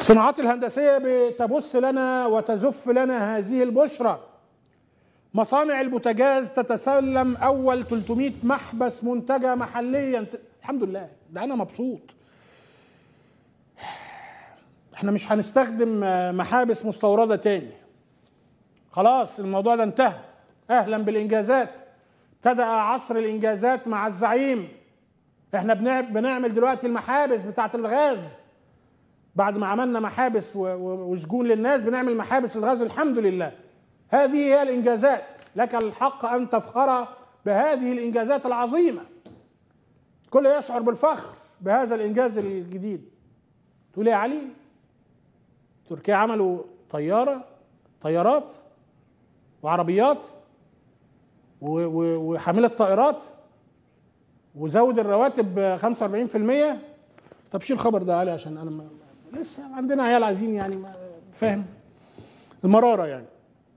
الصناعات الهندسية بتبث لنا وتزف لنا هذه البشرى مصانع البوتاجاز تتسلم أول 300 محبس منتجة محليا الحمد لله ده أنا مبسوط احنا مش هنستخدم محابس مستوردة تاني خلاص الموضوع ده انتهى أهلا بالإنجازات ابتدأ عصر الإنجازات مع الزعيم احنا بنعمل دلوقتي المحابس بتاعة الغاز بعد ما عملنا محابس وسجون للناس بنعمل محابس الغاز الحمد لله هذه هي الانجازات لك الحق ان تفخر بهذه الانجازات العظيمه كل يشعر بالفخر بهذا الانجاز الجديد تقول يا علي تركيا عملوا طياره طيارات وعربيات وحامله طائرات وزود الرواتب ب 45% طب شيل الخبر ده علي عشان انا ما لسه عندنا عيال عايزين يعني فاهم المراره يعني